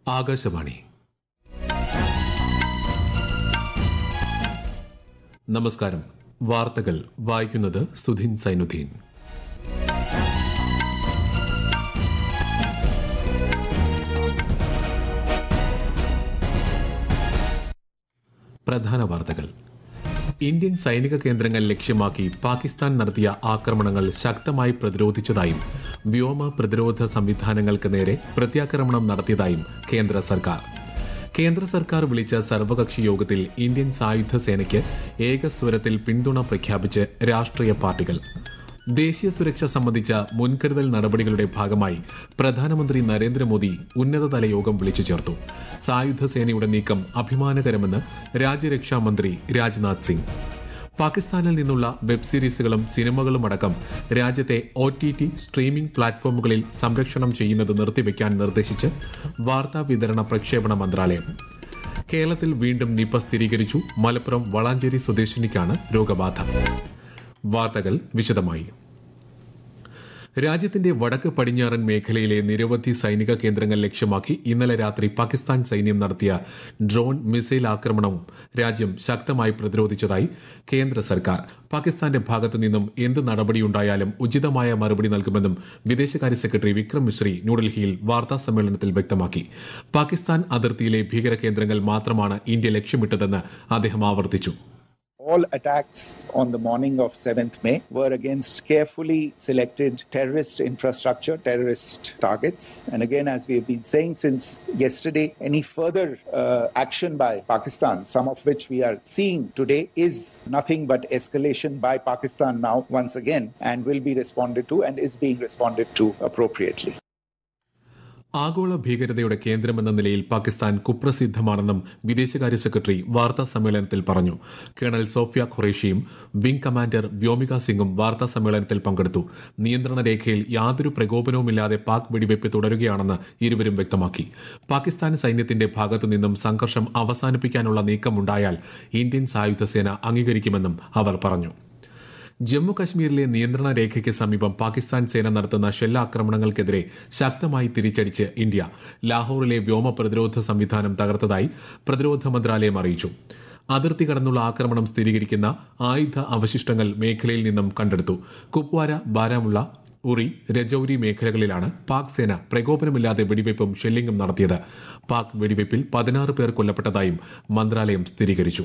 ആകാശവാണി നമസ്കാരം വാർത്തകൾ വായിക്കുന്നത് സുധിൻ സൈനുദ്ദീൻ പ്രധാന വാർത്തകൾ ഇന്ത്യൻ സൈനിക കേന്ദ്രങ്ങൾ ലക്ഷ്യമാക്കി പാകിസ്ഥാൻ നടത്തിയ ആക്രമണങ്ങൾ ശക്തമായി പ്രതിരോധിച്ചതായും വ്യോമ പ്രതിരോധ സംവിധാനങ്ങൾക്ക് നേരെ പ്രത്യാക്രമണം നടത്തിയതായും കേന്ദ്ര സർക്കാർ കേന്ദ്ര സർക്കാർ വിളിച്ച സർവകക്ഷി യോഗത്തിൽ ഇന്ത്യൻ സായുധ സേനയ്ക്ക് ഏകസ്വരത്തിൽ പിന്തുണ പ്രഖ്യാപിച്ച് രാഷ്ട്രീയ പാർട്ടികൾ ദേശീയ സുരക്ഷ സംബന്ധിച്ച മുൻകരുതൽ നടപടികളുടെ ഭാഗമായി പ്രധാനമന്ത്രി നരേന്ദ്രമോദി ഉന്നതതല യോഗം വിളിച്ചു ചേർത്തു സായുധ സേനയുടെ നീക്കം അഭിമാനകരമെന്ന് രാജ്യരക്ഷാ മന്ത്രി രാജ്നാഥ് സിംഗ് പാകിസ്ഥാനിൽ നിന്നുള്ള വെബ് സീരീസുകളും സിനിമകളും അടക്കം രാജ്യത്തെ ഒ ടി ടി സ്ട്രീമിംഗ് പ്ലാറ്റ്ഫോമുകളിൽ സംരക്ഷണം ചെയ്യുന്നത് നിർത്തിവെക്കാൻ നിർദ്ദേശിച്ച് വാർത്താ വിതരണ പ്രക്ഷേപണ മന്ത്രാലയം കേരളത്തിൽ വീണ്ടും നിപ സ്ഥിരീകരിച്ചു മലപ്പുറം വളാഞ്ചേരി സ്വദേശിനിക്കാണ് രോഗബാധ വാർത്തകൾ വിശദമായി രാജ്യത്തിന്റെ വടക്ക് പടിഞ്ഞാറൻ മേഖലയിലെ നിരവധി സൈനിക കേന്ദ്രങ്ങൾ ലക്ഷ്യമാക്കി ഇന്നലെ രാത്രി പാകിസ്ഥാൻ സൈന്യം നടത്തിയ ഡ്രോൺ മിസൈൽ ആക്രമണവും രാജ്യം ശക്തമായി പ്രതിരോധിച്ചതായി കേന്ദ്ര സർക്കാർ പാകിസ്ഥാന്റെ ഭാഗത്തു നിന്നും എന്ത് നടപടിയുണ്ടായാലും ഉചിതമായ മറുപടി നൽകുമെന്നും വിദേശകാര്യ സെക്രട്ടറി വിക്രം മിശ്രി ന്യൂഡൽഹിയിൽ വാർത്താ സമ്മേളനത്തിൽ വ്യക്തമാക്കി പാകിസ്ഥാൻ അതിർത്തിയിലെ ഭീകര കേന്ദ്രങ്ങൾ മാത്രമാണ് ഇന്ത്യ ലക്ഷ്യമിട്ടതെന്ന് അദ്ദേഹം ആവർത്തിച്ചു All attacks on the morning of 7th May were against carefully selected terrorist infrastructure, terrorist targets. And again, as we have been saying since yesterday, any further uh, action by Pakistan, some of which we are seeing today, is nothing but escalation by Pakistan now, once again, and will be responded to and is being responded to appropriately. ആഗോള ഭീകരതയുടെ കേന്ദ്രമെന്ന നിലയിൽ പാകിസ്ഥാൻ കുപ്രസിദ്ധമാണെന്നും വിദേശകാര്യ secretary വാർത്താ സമ്മേളനത്തിൽ പറഞ്ഞു colonel Sofiya ഖുറേഷിയും wing commander Vyomika സിംഗും വാർത്താ സമ്മേളനത്തിൽ പങ്കെടുത്തു നിയന്ത്രണ രേഖയിൽ യാതൊരു പ്രകോപനവുമില്ലാതെ പാക് വെടിവയ്പ് തുടരുകയാണെന്ന് ഇരുവരും വ്യക്തമാക്കി പാകിസ്ഥാൻ സൈന്യത്തിന്റെ ഭാഗത്തു നിന്നും സംഘർഷം അവസാനിപ്പിക്കാനുള്ള നീക്കമുണ്ടായാൽ ഇന്ത്യൻ സായുധ സേന അംഗീകരിക്കുമെന്നും അവർ പറഞ്ഞു ജമ്മു കശ്മീരിലെ നിയന്ത്രണ രേഖയ്ക്ക് സമീപം പാകിസ്ഥാൻ സേന നടത്തുന്ന ഷെല്ലാക്രമണങ്ങൾക്കെതിരെ ശക്തമായി തിരിച്ചടിച്ച് ഇന്ത്യ ലാഹോറിലെ വ്യോമ പ്രതിരോധ സംവിധാനം തകർത്തതായി പ്രതിരോധ മന്ത്രാലയം അറിയിച്ചു അതിർത്തി കടന്നുള്ള ആക്രമണം സ്ഥിരീകരിക്കുന്ന ആയുധ അവശിഷ്ടങ്ങൾ മേഖലയിൽ നിന്നും കണ്ടെടുത്തു കുപ്വാര ബാരാമുള്ള ഉറി രജൌരി മേഖലകളിലാണ് പാക് സേന പ്രകോപനമില്ലാതെ വെടിവയ്പും ഷെല്ലിംഗും നടത്തിയത് പാക് വെടിവയ്പിൽ പതിനാറ് പേർ കൊല്ലപ്പെട്ടതായും മന്ത്രാലയം സ്ഥിരീകരിച്ചു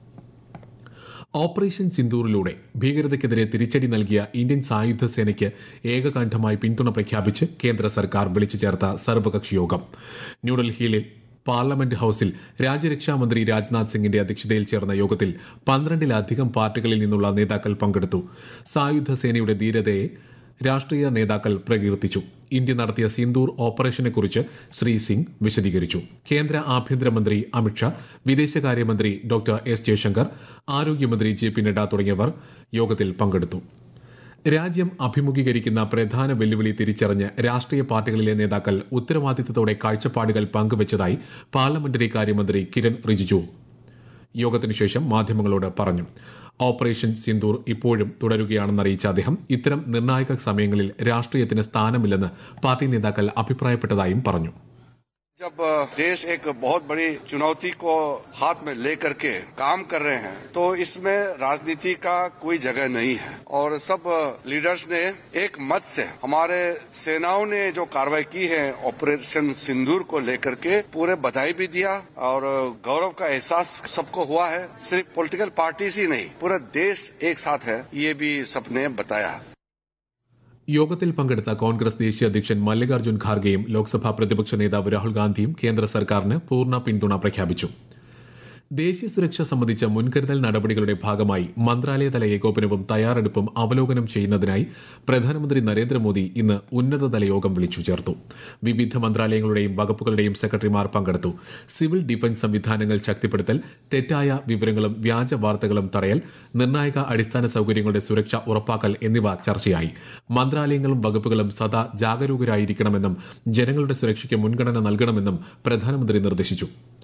ഓപ്പറേഷൻ സിന്ദൂറിലൂടെ ഭീകരതയ്ക്കെതിരെ തിരിച്ചടി നൽകിയ ഇന്ത്യൻ സായുധ സേനയ്ക്ക് ഏകകണ്ഠമായി പിന്തുണ പ്രഖ്യാപിച്ച് കേന്ദ്ര സർക്കാർ വിളിച്ചു ചേർത്ത സർവകക്ഷി യോഗം ന്യൂഡൽഹിയിലെ പാർലമെന്റ് ഹൌസിൽ രാജ്യരക്ഷാമന്ത്രി രാജ്നാഥ് സിംഗിന്റെ അധ്യക്ഷതയിൽ ചേർന്ന യോഗത്തിൽ പന്ത്രണ്ടിലധികം പാർട്ടികളിൽ നിന്നുള്ള നേതാക്കൾ പങ്കെടുത്തു സായുധ സേനയുടെ ധീരതയെ രാഷ്ട്രീയ നേതാക്കൾ പ്രകീർത്തിച്ചു ഇന്ത്യ നടത്തിയ സിന്ദൂർ ഓപ്പറേഷനെക്കുറിച്ച് ശ്രീ സിംഗ് വിശദീകരിച്ചു കേന്ദ്ര ആഭ്യന്തരമന്ത്രി അമിത്ഷാ വിദേശകാര്യമന്ത്രി ഡോക്ടർ എസ് ജയശങ്കർ ആരോഗ്യമന്ത്രി ജെ പി നഡ്ഡ തുടങ്ങിയവർ യോഗത്തിൽ പങ്കെടുത്തു രാജ്യം അഭിമുഖീകരിക്കുന്ന പ്രധാന വെല്ലുവിളി തിരിച്ചറിഞ്ഞ് രാഷ്ട്രീയ പാർട്ടികളിലെ നേതാക്കൾ ഉത്തരവാദിത്തത്തോടെ കാഴ്ചപ്പാടുകൾ പങ്കുവച്ചതായി പാർലമെന്ററി കാര്യമന്ത്രി കിരൺ റിജിജു യോഗത്തിനു ശേഷം മാധ്യമങ്ങളോട് പറഞ്ഞു ഓപ്പറേഷൻ സിന്ദൂർ ഇപ്പോഴും തുടരുകയാണെന്നറിയിച്ച അദ്ദേഹം ഇത്തരം നിർണായക സമയങ്ങളിൽ രാഷ്ട്രീയത്തിന് സ്ഥാനമില്ലെന്ന് പാർട്ടി നേതാക്കൾ അഭിപ്രായപ്പെട്ടതായും പറഞ്ഞു जब देश एक बहुत बड़ी चुनौती को हाथ में लेकर के काम कर रहे हैं तो इसमें राजनीति का कोई जगह नहीं है और सब लीडर्स ने एक मत से हमारे सेनाओं ने जो कार्रवाई की है ऑपरेशन सिंदूर को लेकर के पूरे बधाई भी दिया और गौरव का एहसास सबको हुआ है सिर्फ पॉलिटिकल पार्टीज ही नहीं पूरा देश एक साथ है ये भी सबने बताया യോഗത്തിൽ പങ്കെടുത്ത കോൺഗ്രസ് ദേശീയ അധ്യക്ഷൻ മല്ലികാർജ്ജുൻ ഖാർഗെയും ലോക്സഭാ പ്രതിപക്ഷ നേതാവ് രാഹുൽ ഗാന്ധിയും കേന്ദ്ര സർക്കാരിന് പൂർണ്ണ പിന്തുണ പ്രഖ്യാപിച്ചു ദേശീയ സുരക്ഷ സംബന്ധിച്ച മുൻകരുതൽ നടപടികളുടെ ഭാഗമായി മന്ത്രാലയതല ഏകോപനവും തയ്യാറെടുപ്പും അവലോകനം ചെയ്യുന്നതിനായി പ്രധാനമന്ത്രി നരേന്ദ്രമോദി ഇന്ന് ഉന്നതതല യോഗം വിളിച്ചു ചേർത്തു വിവിധ മന്ത്രാലയങ്ങളുടെയും വകുപ്പുകളുടെയും സെക്രട്ടറിമാർ പങ്കെടുത്തു സിവിൽ ഡിഫൻസ് സംവിധാനങ്ങൾ ശക്തിപ്പെടുത്തൽ തെറ്റായ വിവരങ്ങളും വ്യാജ വാർത്തകളും തടയൽ നിർണായക അടിസ്ഥാന സൌകര്യങ്ങളുടെ സുരക്ഷ ഉറപ്പാക്കൽ എന്നിവ ചർച്ചയായി മന്ത്രാലയങ്ങളും വകുപ്പുകളും സദാ ജാഗരൂകരായിരിക്കണമെന്നും ജനങ്ങളുടെ സുരക്ഷയ്ക്ക് മുൻഗണന നൽകണമെന്നും പ്രധാനമന്ത്രി നിർദ്ദേശിച്ചു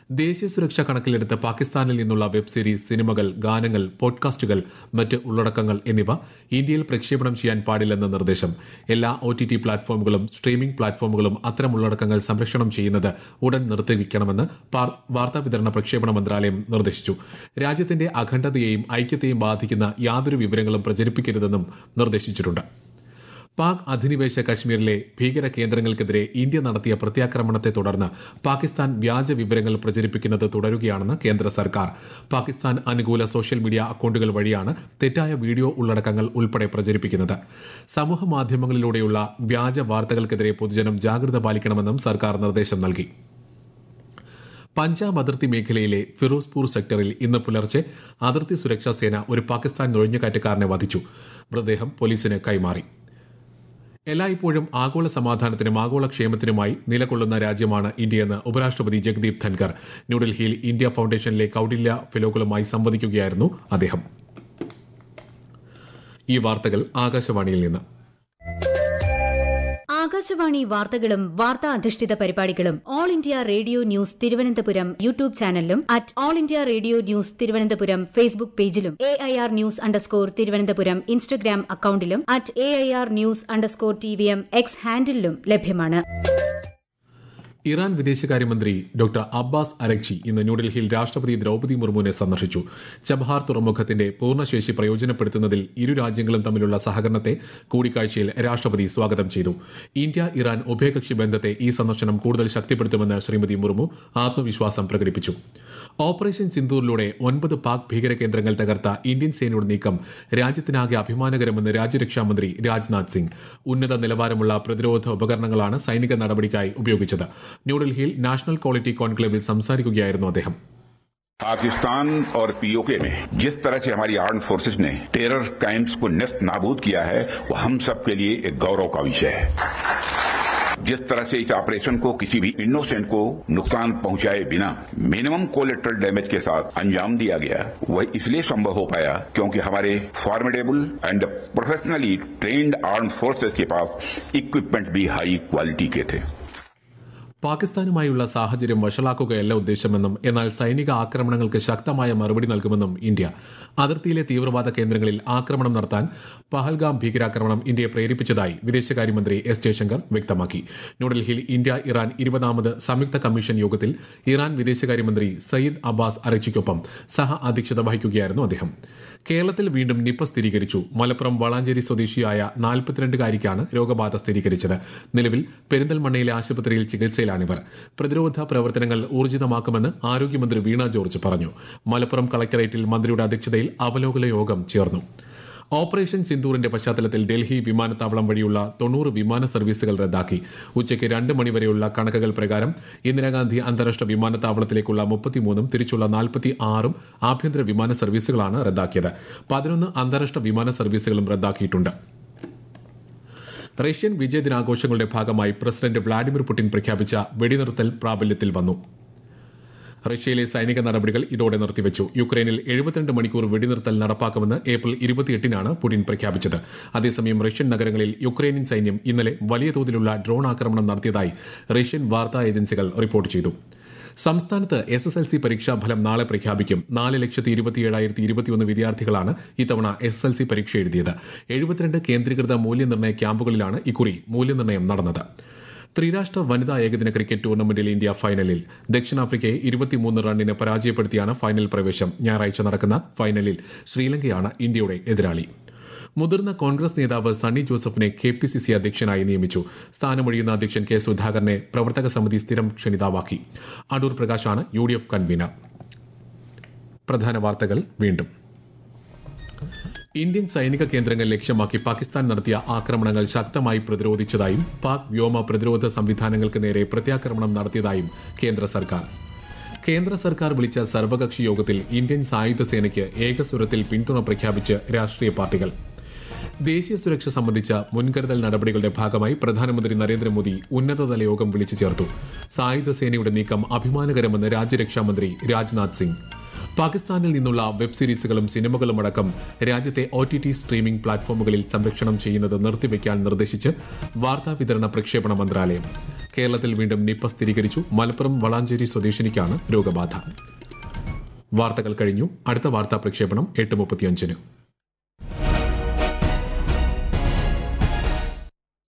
ദേശീയ സുരക്ഷ കണക്കിലെടുത്ത് പാകിസ്ഥാനിൽ നിന്നുള്ള വെബ് സീരീസ് സിനിമകൾ ഗാനങ്ങൾ പോഡ്കാസ്റ്റുകൾ മറ്റ് ഉള്ളടക്കങ്ങൾ എന്നിവ ഇന്ത്യയിൽ പ്രക്ഷേപണം ചെയ്യാൻ പാടില്ലെന്ന നിർദ്ദേശം എല്ലാ ഒ ടി ടി പ്ലാറ്റ്ഫോമുകളും സ്ട്രീമിംഗ് പ്ലാറ്റ്ഫോമുകളും അത്തരം ഉള്ളടക്കങ്ങൾ സംരക്ഷണം ചെയ്യുന്നത് ഉടൻ നിർത്തിവെക്കണമെന്ന് പാർ- വാർത്താവിതരണ പ്രക്ഷേപണ മന്ത്രാലയം നിർദ്ദേശിച്ചു രാജ്യത്തിന്റെ അഖണ്ഡതയെയും ഐക്യത്തെയും ബാധിക്കുന്ന യാതൊരു വിവരങ്ങളും പ്രചരിപ്പിക്കരുതെന്നും നിർദ്ദേശിച്ചിട്ടുണ്ട് പാക് അധിനിവേശ കശ്മീരിലെ ഭീകര കേന്ദ്രങ്ങൾക്കെതിരെ ഇന്ത്യ നടത്തിയ പ്രത്യാക്രമണത്തെ തുടർന്ന് പാകിസ്ഥാൻ വ്യാജ വിവരങ്ങൾ പ്രചരിപ്പിക്കുന്നത് തുടരുകയാണെന്ന് കേന്ദ്ര സർക്കാർ പാകിസ്ഥാൻ അനുകൂല സോഷ്യൽ മീഡിയ അക്കൌണ്ടുകൾ വഴിയാണ് തെറ്റായ വീഡിയോ ഉള്ളടക്കങ്ങൾ ഉൾപ്പെടെ പ്രചരിപ്പിക്കുന്നത് സമൂഹ മാധ്യമങ്ങളിലൂടെയുള്ള വ്യാജ വാർത്തകൾക്കെതിരെ പൊതുജനം ജാഗ്രത പാലിക്കണമെന്നും സർക്കാർ നിർദ്ദേശം നൽകി പഞ്ചാബ് അതിർത്തി മേഖലയിലെ ഫിറോസ്പൂർ സെക്ടറിൽ ഇന്ന് പുലർച്ചെ അതിർത്തി സുരക്ഷാ സേന ഒരു പാകിസ്ഥാൻ നുഴഞ്ഞുകയറ്റക്കാരനെ വധിച്ചു മൃതദേഹം പോലീസിന് കൈമാറി എല്ലായ്പ്പോഴും ആഗോള സമാധാനത്തിനും ആഗോള ക്ഷേമത്തിനുമായി നിലകൊള്ളുന്ന രാജ്യമാണ് ഇന്ത്യയെന്ന് ഉപരാഷ്ട്രപതി ജഗദീപ് ധൻകർ ന്യൂഡൽഹിയിൽ ഇന്ത്യ ഫൌണ്ടേഷനിലെ കൌടില്യ ഫെലോകളുമായി സംവദിക്കുകയായിരുന്നു അദ്ദേഹം ഈ വാർത്തകൾ ആകാശവാണിയിൽ നിന്ന് ആകാശവാണി വാർത്തകളും വാർത്താ അധിഷ്ഠിത പരിപാടികളും All India Radio News Thiruvananthapuram YouTube ചാനലിലും at All India Radio News Thiruvananthapuram Facebook പേജിലും A I R news underscore Thiruvananthapuram Instagram അക്കൌണ്ടിലും at A I R news underscore T V M X ഹാൻഡിലും ലഭ്യമാണ് ഇറാൻ വിദേശകാര്യമന്ത്രി ഡോക്ടർ അബ്ബാസ് അരക്ചി ഇന്ന് ന്യൂഡൽഹിയിൽ രാഷ്ട്രപതി ദ്രൌപതി മുർമുവിനെ സന്ദർശിച്ചു ചബഹാർ തുറമുഖത്തിന്റെ പൂർണ്ണശേഷി പ്രയോജനപ്പെടുത്തുന്നതിൽ ഇരു രാജ്യങ്ങളും തമ്മിലുള്ള സഹകരണത്തെ കൂടിക്കാഴ്ചയിൽ രാഷ്ട്രപതി സ്വാഗതം ചെയ്തു ഇന്ത്യ ഇറാൻ ഉഭയകക്ഷി ബന്ധത്തെ ഈ സന്ദർശനം കൂടുതൽ ശക്തിപ്പെടുത്തുമെന്ന് ശ്രീമതി മുർമു ആത്മവിശ്വാസം പ്രകടിപ്പിച്ചു ഓപ്പറേഷൻ സിന്ദൂറിലൂടെ ഒൻപത് പാക് ഭീകര കേന്ദ്രങ്ങൾ തകർത്ത ഇന്ത്യൻ സേനയുടെ നീക്കം രാജ്യത്തിനാകെ അഭിമാനകരമെന്ന് രാജ്യരക്ഷാമന്ത്രി രാജ്നാഥ് സിംഗ് ഉന്നത നിലവാരമുള്ള പ്രതിരോധ ഉപകരണങ്ങളാണ് സൈനിക നടപടിക്കായി ഉപയോഗിച്ചത് ന്യൂഡൽഹിയിൽ നാഷണൽ ക്വാളിറ്റി കോൺക്ലേവിൽ സംസാരിക്കുകയായിരുന്നു അദ്ദേഹം पाकिस्तान और पीओके में जिस तरह से हमारी आर्म फोर्सेज ने टेरर कैंप्स को नष्ट नाबूद किया है वो हम सब के लिए एक गौरव का विषय है जिस तरह से इस ऑपरेशन को किसी भी इनोसेंट को नुकसान पहुंचाए बिना मिनिमम कोलेट्रल डैमेज के साथ अंजाम दिया गया वह इसलिए संभव हो पाया क्योंकि हमारे formidable and professionally trained arm forces के पास इक्विपमेंट भी हाई क्वालिटी के थे പാകിസ്ഥാനുമായുള്ള സാഹചര്യം വഷളാക്കുകയല്ല ഉദ്ദേശമെന്നും എന്നാൽ സൈനിക ആക്രമണങ്ങൾക്ക് ശക്തമായ മറുപടി നൽകുമെന്നും ഇന്ത്യ അതിർത്തിയിലെ തീവ്രവാദ കേന്ദ്രങ്ങളിൽ ആക്രമണം നടത്താൻ പഹൽഗാം ഭീകരാക്രമണം ഇന്ത്യയെ പ്രേരിപ്പിച്ചതായി വിദേശകാര്യമന്ത്രി എസ് ജയശങ്കർ വ്യക്തമാക്കി ന്യൂഡൽഹിയിൽ ഇന്ത്യ ഇറാൻ ഇരുപതാമത് സംയുക്ത കമ്മീഷൻ യോഗത്തിൽ ഇറാൻ വിദേശകാര്യമന്ത്രി സയ്യിദ് അബ്ബാസ് അറച്ചിക്കൊപ്പം സഹ അധ്യക്ഷത വഹിക്കുകയായിരുന്നു അദ്ദേഹം കേരളത്തിൽ വീണ്ടും നിപ്പ സ്ഥിരീകരിച്ചു മലപ്പുറം വളാഞ്ചേരി സ്വദേശിയായ നാൽപ്പത്തിരണ്ടുകാരിക്കാണ് രോഗബാധ സ്ഥിരീകരിച്ചത് നിലവിൽ പെരിന്തൽമണ്ണയിലെ ആശുപത്രിയിൽ ചികിത്സയിലാണിവർ പ്രതിരോധ പ്രവർത്തനങ്ങൾ ഊർജിതമാക്കുമെന്ന് ആരോഗ്യമന്ത്രി വീണ ജോർജ് പറഞ്ഞു മലപ്പുറം കളക്ടറേറ്റിൽ മന്ത്രിയുടെ അധ്യക്ഷതയിൽ അവലോകന യോഗം ചേർന്നു ഓപ്പറേഷൻ സിന്ദൂറിന്റെ പശ്ചാത്തലത്തിൽ ഡൽഹി വിമാനത്താവളം വഴിയുള്ള തൊണ്ണൂറ് വിമാന സർവീസുകൾ റദ്ദാക്കി ഉച്ചയ്ക്ക് രണ്ട് മണിവരെയുള്ള കണക്കുകൾ പ്രകാരം ഇന്ദിരാഗാന്ധി അന്താരാഷ്ട്ര വിമാനത്താവളത്തിലേക്കുള്ള മുപ്പത്തിമൂന്നും തിരിച്ചുള്ള നാൽപ്പത്തി ആറും ആഭ്യന്തര വിമാന സർവീസുകളാണ് റദ്ദാക്കിയത് പതിനൊന്ന് അന്താരാഷ്ട്ര വിമാന സർവീസുകളും റദ്ദാക്കിയിട്ടുണ്ട് റഷ്യൻ വിജയദിനാഘോഷങ്ങളുടെ ഭാഗമായി പ്രസിഡന്റ് വ്ളാഡിമിർ പുടിൻ പ്രഖ്യാപിച്ച വെടിനിർത്തൽ പ്രാബല്യത്തിൽ വന്നു റഷ്യയിലെ സൈനിക നടപടികൾ ഇതോടെ നിർത്തിവച്ചു യുക്രൈനിൽ എഴുപത്തിരണ്ട് മണിക്കൂർ വെടിനിർത്തൽ നടപ്പാക്കുമെന്ന് ഏപ്രിൽ ഇരുപത്തിയെട്ടിനാണ് പുടിൻ പ്രഖ്യാപിച്ചത് അതേസമയം റഷ്യൻ നഗരങ്ങളിൽ യുക്രൈനിയൻ സൈന്യം ഇന്നലെ വലിയ തോതിലുള്ള ഡ്രോൺ ആക്രമണം നടത്തിയതായി റഷ്യൻ വാർത്താ ഏജൻസികൾ റിപ്പോർട്ട് ചെയ്തു സംസ്ഥാനത്ത് എസ് എസ് എൽ സി പരീക്ഷാഫലം നാളെ പ്രഖ്യാപിക്കും നാല് ലക്ഷത്തി ഇരുപത്തിയേഴായിരത്തി ഇരുപത്തിയൊന്ന് വിദ്യാർത്ഥികളാണ് ഇത്തവണ എസ് എൽ സി പരീക്ഷ എഴുതിയത് എഴുപത്തിരണ്ട് കേന്ദ്രീകൃത മൂല്യനിർണ്ണയ ക്യാമ്പുകളിലാണ് ഇക്കുറി മൂല്യനിർണ്ണയം നടന്നത് ത്രിരാഷ്ട്ര വനിതാ ഏകദിന ക്രിക്കറ്റ് ടൂർണമെന്റിൽ ഇന്ത്യ ഫൈനലിൽ ദക്ഷിണാഫ്രിക്കയെ ഇരുപത്തിമൂന്ന് റണ്ണിന് പരാജയപ്പെടുത്തിയാണ് ഫൈനൽ പ്രവേശം ഞായറാഴ്ച നടക്കുന്ന ഫൈനലിൽ ശ്രീലങ്കയാണ് ഇന്ത്യയുടെ എതിരാളി മുതിർന്ന കോൺഗ്രസ് നേതാവ് സണ്ണി ജോസഫിനെ കെ പി സി സി അധ്യക്ഷനായി നിയമിച്ചു സ്ഥാനമൊഴിയുന്ന അധ്യക്ഷൻ കെ സുധാകരനെ പ്രവർത്തക സമിതി സ്ഥിരം ക്ഷണിതാവാക്കി അടൂർ പ്രകാശാണ് യു ഡി എഫ് കൺവീനർ പ്രധാന വാർത്തകൾ വീണ്ടും ഇന്ത്യൻ സൈനിക കേന്ദ്രങ്ങൾ ലക്ഷ്യമാക്കി പാകിസ്ഥാൻ നടത്തിയ ആക്രമണങ്ങൾ ശക്തമായി പ്രതിരോധിച്ചതായും പാക് വ്യോമ പ്രതിരോധ സംവിധാനങ്ങൾക്ക് നേരെ പ്രത്യാക്രമണം നടത്തിയതായും കേന്ദ്ര സർക്കാർ കേന്ദ്ര സർക്കാർ വിളിച്ച സർവകക്ഷി യോഗത്തിൽ ഇന്ത്യൻ സായുധ സേനയ്ക്ക് ഏകസ്വരത്തിൽ പിന്തുണ പ്രഖ്യാപിച്ച് രാഷ്ട്രീയ പാർട്ടികൾ ദേശീയ സുരക്ഷ സംബന്ധിച്ച മുൻകരുതൽ നടപടികളുടെ ഭാഗമായി പ്രധാനമന്ത്രി നരേന്ദ്രമോദി ഉന്നതതല യോഗം വിളിച്ചു ചേർത്തു സായുധ സേനയുടെ നീക്കം അഭിമാനകരമെന്ന് രാജ്യരക്ഷാമന്ത്രി രാജ്നാഥ് സിംഗ് പാകിസ്ഥാനിൽ നിന്നുള്ള വെബ് സീരീസുകളും സിനിമകളും അടക്കം രാജ്യത്തെ ഒ ടി ടി സ്ട്രീമിംഗ് പ്ലാറ്റ്ഫോമുകളിൽ സംരക്ഷണം ചെയ്യുന്നത് നിർത്തിവെക്കാൻ നിർദ്ദേശിച്ച് വാർത്താവിതരണ പ്രക്ഷേപണ മന്ത്രാലയം കേരളത്തിൽ വീണ്ടും നിപ്പ സ്ഥിരീകരിച്ചു മലപ്പുറം വളാഞ്ചേരി സ്വദേശിനിക്കാണ് രോഗബാധ വാർത്തകൾ കഴിഞ്ഞു അടുത്ത വാർത്താ പ്രക്ഷേപണം എട്ട് മുപ്പത്തിയഞ്ചിന്